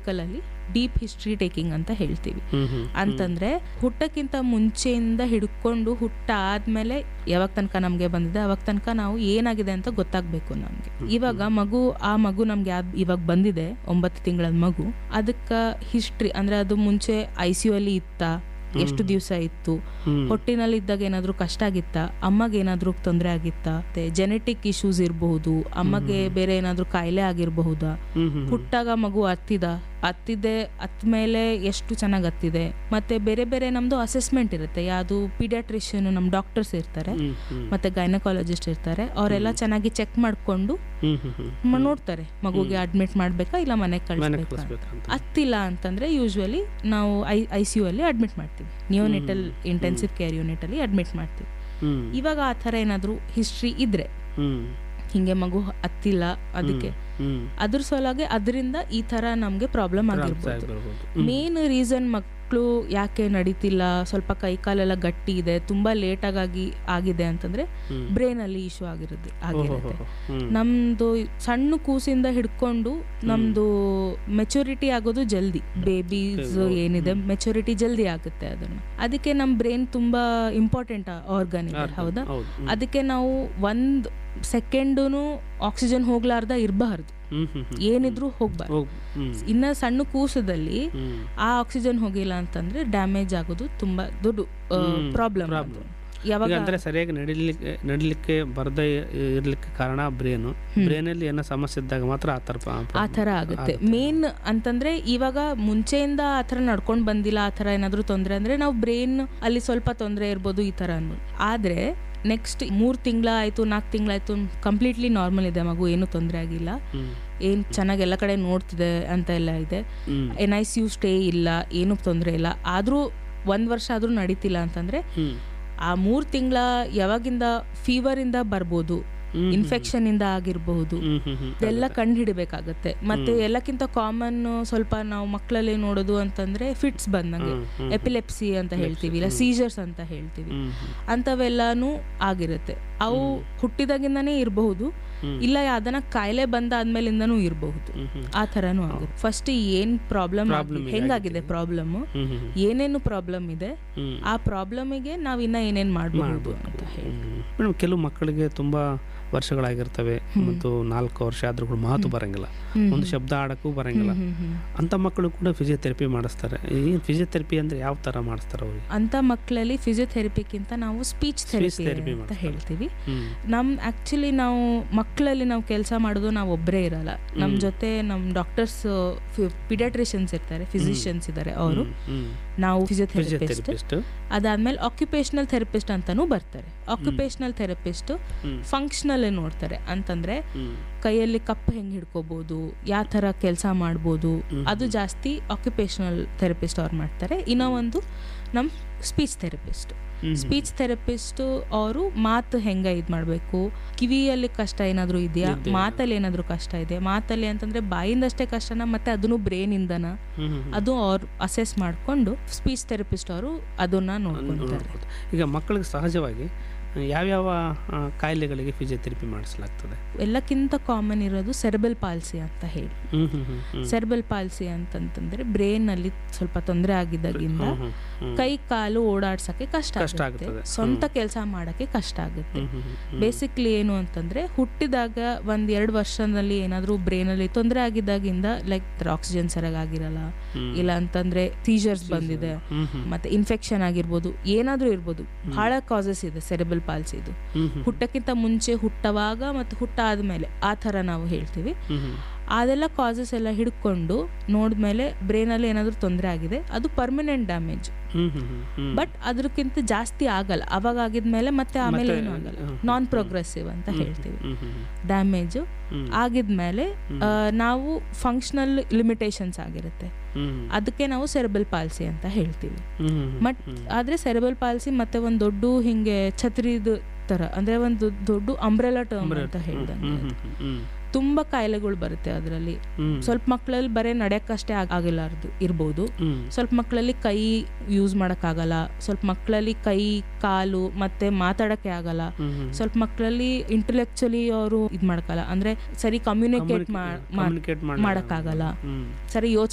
ಅಲ್ಲಿ deep history taking ಅಂತ ಹೇಳ್ತೀವಿ ಹ್ಮ್ ಹ್ಮ್ ಅಂತಂದ್ರೆ ಹುಟ್ಟಕ್ಕಿಂತ ಮುಂಚೆಯಿಂದ ಹಿಡ್ಕೊಂಡು ಹುಟ್ಟ ಆದ್ಮೇಲೆ ಯಾವಾಗ ತನಕ ನಮ್ಗೆ ಬಂದಿದೆ ಅವಾಗ ತನಕ ನಾವು ಏನಾಗಿದೆ ಅಂತ ಗೊತ್ತಾಗ್ಬೇಕು ನಮ್ಗೆ ಇವಾಗ ಮಗು ಆ ಮಗು ನಮ್ಗೆ ಯಾವ್ದು ಇವಾಗ ಬಂದಿದೆ ಒಂಬತ್ತು ತಿಂಗಳ ಮಗು ಅದಕ್ಕ ಹಿಸ್ಟ್ರಿ ಅಂದ್ರೆ ಅದು ಮುಂಚೆ ಐ ಸಿ ಯು ಅಲ್ಲಿ ಇತ್ತ ಎಷ್ಟು ದಿವಸ ಇತ್ತು ಹ್ಮ್. ಹೊಟ್ಟಿನಲ್ಲಿ ಇದ್ದಾಗ ಏನಾದ್ರೂ ಕಷ್ಟ ಆಗಿತ್ತ ಅಮ್ಮಗೆ ಏನಾದ್ರೂ ತೊಂದರೆ ಆಗಿತ್ತಾ ಮತ್ತೆ ಜೆನೆಟಿಕ್ ಇಶ್ಯೂಸ್ ಇರಬಹುದು ಅಮ್ಮಗೆ ಬೇರೆ ಏನಾದ್ರೂ ಕಾಯಿಲೆ ಆಗಿರಬಹುದಾ ಹ್ಮ್ ಹ್ಮ್ ಹ್ಮ್. ಹುಟ್ಟಾಗ ಮಗು ಹತ್ತಿದ ಹತ್ತಿದೆ ಹತ್ತ ಮೇಲೆ ಎಷ್ಟು ಚೆನ್ನಾಗಿ ಹತ್ತಿದೆ ಮತ್ತೆ ಬೇರೆ ಬೇರೆ ನಮ್ದು ಅಸೆಸ್ಮೆಂಟ್ ಇರುತ್ತೆ ಯಾವುದು ಪಿಡಿಯಾಟ್ರಿಷಿಯನ್ ನಮ್ಮ ಡಾಕ್ಟರ್ಸ್ ಇರ್ತಾರೆ ಹ್ಮ್ ಹ್ಮ್. ಮತ್ತೆ ಗೈನಕಾಲಜಿಸ್ಟ್ ಇರ್ತಾರೆ ಅವರೆಲ್ಲ ಚೆನ್ನಾಗಿ ಚೆಕ್ ಮಾಡ್ಕೊಂಡು ಹ್ಮ್ ಹ್ಮ್ ಹ್ಮ್. ಮ- ನೋಡ್ತಾರೆ ಮಗುಗೆ ಅಡ್ಮಿಟ್ ಮಾಡ್ಬೇಕಾ ಇಲ್ಲ ಮನೆಗೆ ಮನೆಗ್ ಕಳಿಸ್ಬೇಕಾ ಕಳಿಸ್ಬೇಕಂತ ಹತ್ತಿಲ್ಲ ಅಂತಂದ್ರೆ ಯೂಶ್ವಲಿ ನಾವು ಐ ಐ ಸಿ ಯು ಅಲ್ಲಿ ಅಡ್ಮಿಟ್ ಮಾಡ್ತೀವಿ ನಿಯೋನೆಟಲ್ ಇಂಟೆನ್ಸಿವ್ ಕೇರ್ ಯೂನಿಟ್ ಅಲ್ಲಿ ಅಡ್ಮಿಟ್ ಮಾಡ್ತೀವಿ ಹ್ಮ್ ಇವಾಗ ಆ ಥರ ಏನಾದರೂ ಹಿಸ್ಟ್ರಿ ಇದ್ರೆ ಹ್ಮ್ ಹಿಂಗೆ ಮಗು ಹತ್ತಿಲ್ಲ ಅದಕ್ಕೆ ಹ್ಮ್ ಅದ್ರ ಸಲುವಾಗಿ ಅದರಿಂದ ಈ ತರ ನಮ್ಗೆ ಪ್ರಾಬ್ಲಮ್ ಆಗಿರ್ಬೋದು ಬರ್ಬೋದು ಮೇನ್ ರೀಸನ್ ಮಕ್ಕಳು ಯಾಕೆ ನಡೀತಿಲ್ಲ ಸ್ವಲ್ಪ ಕೈ ಕಾಲೆಲ್ಲ ಗಟ್ಟಿ ಇದೆ ತುಂಬಾ ಲೇಟ್ ಆಗಿ ಆಗಿದೆ ಅಂತಂದ್ರೆ ಹ್ಮ್. ಬ್ರೈನ್ ಅಲ್ಲಿ ಇಶ್ಯೂ ಆಗಿರುತ್ತೆ ಆಗಿರುತ್ತೆ ಹ್ಮ್. ನಮ್ದು ಸಣ್ಣ ಕೂಸಿಂದ ಹಿಡ್ಕೊಂಡು ನಮ್ದು ಮೆಚುರಿಟಿ ಆಗೋದು ಜಲ್ದಿ ಬೇಬೀಸ್ ಏನಿದೆ ಮೆಚುರಿಟಿ ಜಲ್ದಿ ಆಗುತ್ತೆ ಅದನ್ನ ಅದಕ್ಕೆ ನಮ್ ಬ್ರೈನ್ ತುಂಬಾ ಇಂಪಾರ್ಟೆಂಟ್ ಆರ್ಗನ್ ಇದೆ ಹೌದಾ ಹೌದು ಹ್ಮ್. ಅದಕ್ಕೆ ನಾವು ಒಂದ್ ಸೆಕೆಂಡುನು ಆಕ್ಸಿಜನ್ ಹೋಗ್ಲಾರ್ದ ಇರಬಾರ್ದು ಹ್ಮ್ ಹ್ಮ್ ಹ್ಮ್. ಏನಿದ್ರು ಹೋಗ್ಬಾರ್ದು ಹೋಗ್ ಹ್ಮ್ ಇನ್ನ ಸಣ್ಣ ಕೂಸದಲ್ಲಿ ಹ್ಮ್ ಆ ಆಕ್ಸಿಜನ್ ಹೋಗಿಲ್ಲ ಅಂತಂದ್ರೆ ಡ್ಯಾಮೇಜ್ ಆಗೋದು ತುಂಬಾ ದೊಡ್ಡ ಪ್ರಾಬ್ಲಮ್ problem. ಯಾವಾಗ ಈಗ ಅಂದ್ರೆ ಸರಿಯಾಗಿ ನಡಿಲಿಕ್ಕೆ ನಡಿಲಿಕ್ಕೆ ಬರದೇ ಇರ್ಲಿಕ್ಕೆ ಕಾರಣ ಬ್ರೇನು ಬ್ರೇನಲ್ಲಿ ಏನೋ ಸಮಸ್ಯೆ ಇದ್ದಾಗ ಮಾತ್ರ ಆ ಥರ ಪ- ಆ ಥರ ಆಗುತ್ತೆ ಮೇನ್ ಅಂತಂದ್ರೆ ಇವಾಗ ಮುಂಚೆಯಿಂದ ಆ ಥರ ನಡ್ಕೊಂಡು ಬಂದಿಲ್ಲ ಆ ಥರ ಏನಾದರೂ ತೊಂದರೆ ಅಂದ್ರೆ ನಾವು ಬ್ರೈನ್ ಅಲ್ಲಿ ಸ್ವಲ್ಪ ತೊಂದರೆ ಇರ್ಬೋದು ಈ ಥರ ಅನ್ಬೋದು ಆದ್ರೆ ನೆಕ್ಸ್ಟ್ ಮೂರು ತಿಂಗಳ ಆಯ್ತು ನಾಲ್ಕು ತಿಂಗಳಾಯ್ತು ಕಂಪ್ಲೀಟ್ಲಿ ನಾರ್ಮಲ್ ಇದೆ ಮಗು ಏನು ತೊಂದರೆ ಆಗಿಲ್ಲ ಹ್ಮ್ ಏನು ಚೆನ್ನಾಗಿ ಎಲ್ಲ ಕಡೆ ನೋಡ್ತಿದೆ ಅಂತ ಎಲ್ಲ ಇದೆ ಹ್ಮ್ N I C U stay ಇಲ್ಲ ಏನು ತೊಂದರೆ ಇಲ್ಲ ಆದರೂ ಒಂದು ವರ್ಷ ಆದರೂ ನಡೀತಿಲ್ಲ ಅಂತಂದ್ರೆ ಹ್ಮ್ ಆ ಮೂರು ತಿಂಗಳ ಯಾವಾಗಿಂದ ಫೀವರಿಂದ ಬರ್ಬೋದು ಹ್ಮ್. ಇನ್ಫೆಕ್ಷನ್ ಇಂದ ಆಗಿರಬಹುದು ಹ್ಮ್ ಹ್ಮ್ ಹ್ಮ್ ಇದೆಲ್ಲ ಕಂಡು ಹಿಡಿಬೇಕಾಗತ್ತೆ ಮತ್ತೆ ಎಲ್ಲಕ್ಕಿಂತ ಕಾಮನ್ ಸ್ವಲ್ಪ ನಾವು ಮಕ್ಕಳಲ್ಲಿ ನೋಡೋದು ಅಂತಂದ್ರೆ ಫಿಟ್ಸ್ ಬಂದಂಗೆ ಹ್ಮ್, ಹ್ಮ್. ಎಪಿಲೆಪ್ಸಿ ಅಂತ ಹೇಳ್ತೀವಿ ಇಲ್ಲ ಸೀಜರ್ಸ್ ಅಂತ ಹೇಳ್ತೀವಿ ಹ್ಮ್ ಹ್ಮ್ ಅಂತವೆಲ್ಲಾನು ಆಗಿರುತ್ತೆ ಅವು ಹುಟ್ಟಿದಾಗಿಂದಾನೇ ಇರಬಹುದು ಹ್ಮ್. ಇಲ್ಲ ಯಾವ್ದನ ಕಾಯಿಲೆ ಬಂದಾದ್ಮೇಲಿಂದನೂ ಇರಬಹುದು ಹ್ಮ್ ಹ್ಮ್. ಆ ಥರನೂ ಆಗುತ್ತೆ ಫಸ್ಟ್ ಏನ್ ಪ್ರಾಬ್ಲಮ್ Problem ಹೆಂಗಾಗಿದೆ ಪ್ರಾಬ್ಲಮ್ ಹ್ಮ್ ಹ್ಮ್ ಹ್ಮ್. ಏನೇನು ಪ್ರಾಬ್ಲಮ್ ಇದೆ ಹ್ಮ್. ಆ ಪ್ರಾಬ್ಲಮಿಗೆ ನಾವ್ ಇನ್ನ ಏನೇನ್ ಮಾಡಬಹುದು ಅಂತ ಹೇಳಿ ಮೇಡಮ್ ಕೆಲವು ಮಕ್ಕಳಿಗೆ ತುಂಬಾ ವರ್ಷಗಳಾಗಿರ್ತವೆ ಮತ್ತು ನಾಲ್ಕು ವರ್ಷ ಆದ್ರೂ ಕೂಡ ಮಾತು ಬರಂಗಿಲ್ಲ ಒಂದು ಶಬ್ದ ಆಡಕ್ಕೂ ಬರಂಗಿಲ್ಲ ಹ್ಮ್ ಹ್ಮ್ ಅಂತ ಮಕ್ಕಳು ಕೂಡ ಫಿಸಿಯೋಥೆರಪಿ ಮಾಡಿಸ್ತಾರೆ ಈ ಫಿಸಿಯೋಥೆರಪಿ ಅಂದ್ರೆ ಯಾವ ತರ ಮಾಡಿಸ್ತಾರೆ ಅವ್ರಿಗೆ ಅಂತ ಮಕ್ಕಳಲ್ಲಿ ಫಿಸಿಯೋಥೆರಪಿಗಿಂತ ನಾವು ಸ್ಪೀಚ್ therapy ಥೆರಪಿ ಅಂತ ಮಾಡ್ತಾರೆ. ಹೇಳ್ತೀವಿ ಹ್ಮ್ ನಮ್ ಆಕ್ಚುಲಿ ನಾವು ಮಕ್ಕಳಲ್ಲಿ ನಾವು ಕೆಲಸ ಮಾಡೋದು ನಾವು ಒಬ್ಬರೇ ಇರಲ್ಲ ನಮ್ಮ ಜೊತೆ ನಮ್ಮ ಡಾಕ್ಟರ್ಸ್ ಪಿಡಿಯಾಟ್ರಿಷಿಯನ್ಸ್ ಇರ್ತಾರೆ ಫಿಸಿಷಿಯನ್ಸ್ ಇದ್ದಾರೆ ಅವರು ಹ್ಮ್ ನಾವು ಫಿಸಿಯೋಥೆರಪಿಸ್ಟ್ ಫಿಸಿಯೋಥೆರಪಿಸ್ಟ್ ಅದಾದ್ಮೇಲೆ ಆಕ್ಯುಪೇಷನಲ್ ಥೆರಪಿಸ್ಟ್ ಅಂತಾನೂ ಬರ್ತಾರೆ ಆಕ್ಯುಪೇಷನಲ್ ಥೆರಪಿಸ್ಟ್ ಹ್ಮ್. ಫಂಕ್ಷನಲ್ ನೋಡ್ತಾರೆ ಅಂತಂದ್ರೆ ಹ್ಮ್ ಕೈಯಲ್ಲಿ ಕಪ್ ಹೆಂಗ್ ಹಿಡ್ಕೋಬಹುದು ಯಾವ ತರ ಕೆಲಸ ಮಾಡ್ಬೋದು ಅದು ಜಾಸ್ತಿ ಆಕ್ಯುಪೇಷನಲ್ ಥೆರಪಿಸ್ಟ್ ಅವ್ರು ಮಾಡ್ತಾರೆ ಇನ್ನೂ ಒಂದು ನಮ್ಮ ಸ್ಪೀಚ್ ಥೆರಪಿಸ್ಟ್ ಹ್ಮ್. ಸ್ಪೀಚ್ ಥೆರಪಿಸ್ಟ್ ಅವರು ಮಾತು ಹೆಂಗ ಇದ್ ಮಾಡಬೇಕು ಕಿವಿಯಲ್ಲಿ ಕಷ್ಟ ಏನಾದರೂ ಇದೆಯಾ ಮಾತಲ್ಲಿ ಏನಾದರೂ ಕಷ್ಟ ಇದೆ ಮಾತಲ್ಲಿ ಅಂತಂದ್ರೆ ಬಾಯಿಂದಷ್ಟೇ ಕಷ್ಟನ ಮತ್ತೆ ಅದನ್ನು ಬ್ರೇನ್ ಇಂದನ ಹ್ಮ್ ಹ್ಮ್. ಅದು ಅವ್ರು ಅಸೆಸ್ ಮಾಡ್ಕೊಂಡು ಸ್ಪೀಚ್ ಥೆರಪಿಸ್ಟ್ ಅವರು ಅದನ್ನ ನೋಡ್ಕೊಂತಾರೆ ನೋಡ್ಬೋದು. ಈಗ ಮಕ್ಕಳಿಗೆ ಸಹಜವಾಗಿ ಯಾವ್ಯಾವ ಆ, ಕಾಯಿಲೆಗಳಿಗೆ ಫಿಸಿಯೋಥೆರಪಿ ಮಾಡಿಸಲಾಗ್ತದೆ ಎಲ್ಲಕ್ಕಿಂತ ಕಾಮನ್ ಇರೋದು ಸೆರೆಬಲ್ ಪಾಲ್ಸಿ ಅಂತ ಹೇಳಿ ಹ್ಮ್ ಹ್ಮ್ ಹ್ಮ್ ಹ್ಮ್. ಸೆರೆಬಲ್ ಪಾಲ್ಸಿ ಅಂತಂತಂದ್ರೆ ಬ್ರೇನ್ ಅಲ್ಲಿ ಸ್ವಲ್ಪ ತೊಂದರೆ ಆಗಿದ್ದಾಗಿಂದ ಹ್ಮ್ ಹ್ಮ್ ಹ್ಮ್. ಕೈ ಕಾಲು ಓಡಾಡ್ಸಕ್ಕೆ ಕಷ್ಟ ಕಷ್ಟ ಆಗುತ್ತೆ ಆಗ್ತದೆ. ಸ್ವಂತ ಕೆಲಸ ಮಾಡಕ್ಕೆ ಕಷ್ಟ ಆಗುತ್ತೆ ಹ್ಮ್ ಹ್ಮ್ ಹ್ಮ್. ಬೇಸಿಕ್ಲಿ ಏನು ಅಂತಂದ್ರೆ ಹುಟ್ಟಿದಾಗ ಒಂದ್ ಎರಡು ವರ್ಷದಲ್ಲಿ ಏನಾದ್ರೂ ಬ್ರೈನ್ ಅಲ್ಲಿ ತೊಂದರೆ ಆಗಿದ್ದಾಗಿಂದ ಲೈಕ್ ಆಕ್ಸಿಜನ್ ಸರಿಯಾಗಿರಲ್ಲ ಹ್ಮ್. ಇಲ್ಲ ಅಂತಂದ್ರೆ ಸೀಜರ್ಸ್ ಬಂದಿದೆ ಹ್ಮ್ ಹ್ಮ್. ಮತ್ತೆ ಇನ್ಫೆಕ್ಷನ್ ಆಗಿರ್ಬೋದು ಏನಾದ್ರೂ ಇರ್ಬೋದು ಬಹಳ ಕಾಸಸ್ ಇದೆ ಸೆರೆಬಲ್ ಪಾಲ್ಸಿ ಇದು ಹ್ಮ್ ಹ್ಮ್. ಹುಟ್ಟಕ್ಕಿಂತ ಮುಂಚೆ ಹುಟ್ಟವಾಗ ಮತ್ತು ಹುಟ್ಟಾದ್ಮೇಲೆ ಆ ಥರ ನಾವು ಹೇಳ್ತೀವಿ ಹ್ಮ್ ಹ್ಮ್. ಅದೆಲ್ಲ ಕಾಸಸ್ ಎಲ್ಲ ಹಿಡ್ಕೊಂಡು ನೋಡಿದ್ಮೇಲೆ ಬ್ರೈನಲ್ಲಿ ಏನಾದರೂ ತೊಂದರೆ ಆಗಿದೆ ಅದು ಪರ್ಮನೆಂಟ್ ಡ್ಯಾಮೇಜ್ ಹ್ಮ್ ಹ್ಮ್ ಹ್ಮ್ ಹ್ಮ್. ಬಟ್ ಅದಕ್ಕಿಂತ ಜಾಸ್ತಿ ಆಗಲ್ಲ ಅವಾಗ ಆಗಿದ್ಮೇಲೆ ಮತ್ತೆ ಆಮೇಲೆ ಮತ್ತೆ, ಏನು ಆಗಲ್ಲ ಹ್ಮ್, ನಾನ್ ಪ್ರೋಗ್ರೆಸಿವ್ ಅಂತ ಹೇಳ್ತೀವಿ ಹ್ಮ್ ಹ್ಮ್ ಹ್ಮ್. ಡ್ಯಾಮೇಜ್ ಹ್ಮ್. ಆಗಿದ್ಮೇಲೆ ಆ, ನಾವು ಫಂಕ್ಷನಲ್ ಲಿಮಿಟೇಷನ್ಸ್ ಆಗಿರುತ್ತೆ ಹ್ಮ್ ಅದಕ್ಕೆ ನಾವು ಸೆರೆಬಲ್ ಪಾಲ್ಸಿ ಅಂತ ಹೇಳ್ತೀವಿ ಹ್ಮ್ ಹ್ಮ್. ಬಟ್ ಆದ್ರೆ ಸೆರೆಬಲ್ ಪಾಲ್ಸಿ ಮತ್ತೆ ಒಂದು ದೊಡ್ಡ ಹಿಂಗೆ ಛತ್ರಿದು ತರ ಅಂದ್ರೆ ಒಂದು ದೊಡ್ಡ ಅಂಬ್ರೆಲಾ ಟರ್ಮ್ ಅಂತ ಹೇಳ್ದಂಗೆ ಹ್ಮ್ ಅದು. ಹ್ಮ್ ಹ್ಮ್. ತುಂಬಾ ಕಾಯಿಲೆಗಳು ಬರುತ್ತೆ ಅದರಲ್ಲಿ ಹ್ಮ್. ಸ್ವಲ್ಪ ಮಕ್ಕಳಲ್ಲಿ ಬರೀ ನಡೆಯಕ್ಕಷ್ಟೇ ಆಗ್- ಆಗಿಲ್ಲಾರ್ದು ಇರ್ಬೋದು ಹ್ಮ್. ಸ್ವಲ್ಪ ಮಕ್ಕಳಲ್ಲಿ ಕೈ ಯೂಸ್ ಮಾಡೋಕ್ಕಾಗಲ್ಲ ಸ್ವಲ್ಪ ಮಕ್ಕಳಲ್ಲಿ ಕೈ ಕಾಲು ಮತ್ತೆ ಮಾತಾಡಕ್ಕೆ ಆಗಲ್ಲ ಹ್ಮ್ ಹ್ಮ್. ಸ್ವಲ್ಪ ಮಕ್ಕಳಲ್ಲಿ ಇಂಟೆಲೆಕ್ಚುಲಿ ಅವರು ಇದು ಮಾಡಕ್ಕಲ್ಲ ಅಂದ್ರೆ ಸರಿ ಕಮ್ಯುನಿಕೇಟ್ Communicate ಮಾಡಕ್ ಮಾಡಕ್ಕಾಗಲ್ಲ ಹ್ಮ್ ಸರಿ ಯೋಚನೆ